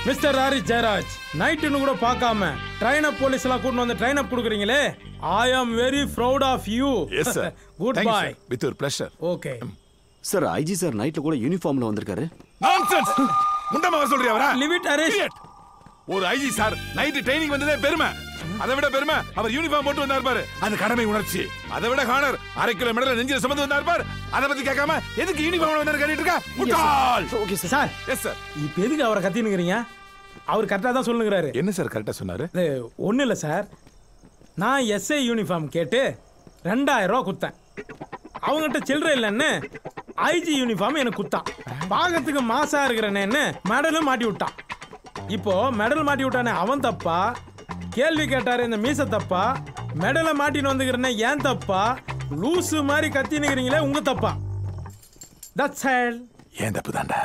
Mister Harry Jayaraj நைட்டுன்னு கூட பார்க்காம train up police எல்லாம் கூட்டு வந்து ட்ரைன் அப் கொடுக்குறீங்களே I am very proud of you yes sir good boy with ஒரு pleasure okay sir IG sir நைட்ல கூட யூனிஃபார்ம்ல வந்திருக்காரு நான்சென்ஸ் முண்டமா வர சொல்றியா அவரா லிவ் இட் அரேஷ் Idiot. ஒரு ஐஜி சார் நைட் ட்ரைனிங் வந்ததே பெருமை அதை விட பெருமை அவர் யூனிஃபார்ம் போட்டு வந்தார் பாரு அது கடமை உணர்ச்சி அதை விட ஹானர் அரை கிலோ மெடல நெஞ்சில சுமந்து வந்தார் பாரு அதை பத்தி கேட்காம எதுக்கு யூனிஃபார்ம் வந்தாரு கேட்டுட்டு இருக்கா முட்டாள் okay sir sir yes sir இப்போ எதுக்கு அவரை கத்தினுக்கிறீங்க அவர் கரெக்டாக தான் சொல்லுங்கிறாரு என்ன சார் கரெக்டா சொன்னாரு அது ஒன்றும் இல்லை சார் நான் எஸ்ஐ யூனிஃபார்ம் கேட்டு ரெண்டாயிரம் ரூபா குத்தேன் அவங்ககிட்ட சில்லறை இல்லைன்னு ஐஜி யூனிஃபார்ம் எனக்கு குத்தான் பார்க்கறதுக்கு மாசா இருக்கிறேன்னு மெடலும் மாட்டி விட்டான் இப்போ மெடல் மாட்டி விட்டானே அவன் தப்பா கேள்வி கேட்டாரு இந்த மீச தப்பா மெடலை மாட்டின்னு வந்துக்கிறேனே ஏன் தப்பா லூசு மாதிரி கத்தினுக்கிறீங்களே உங்க தப்பா தட்ஸ் ஏன் தப்பு தாண்டா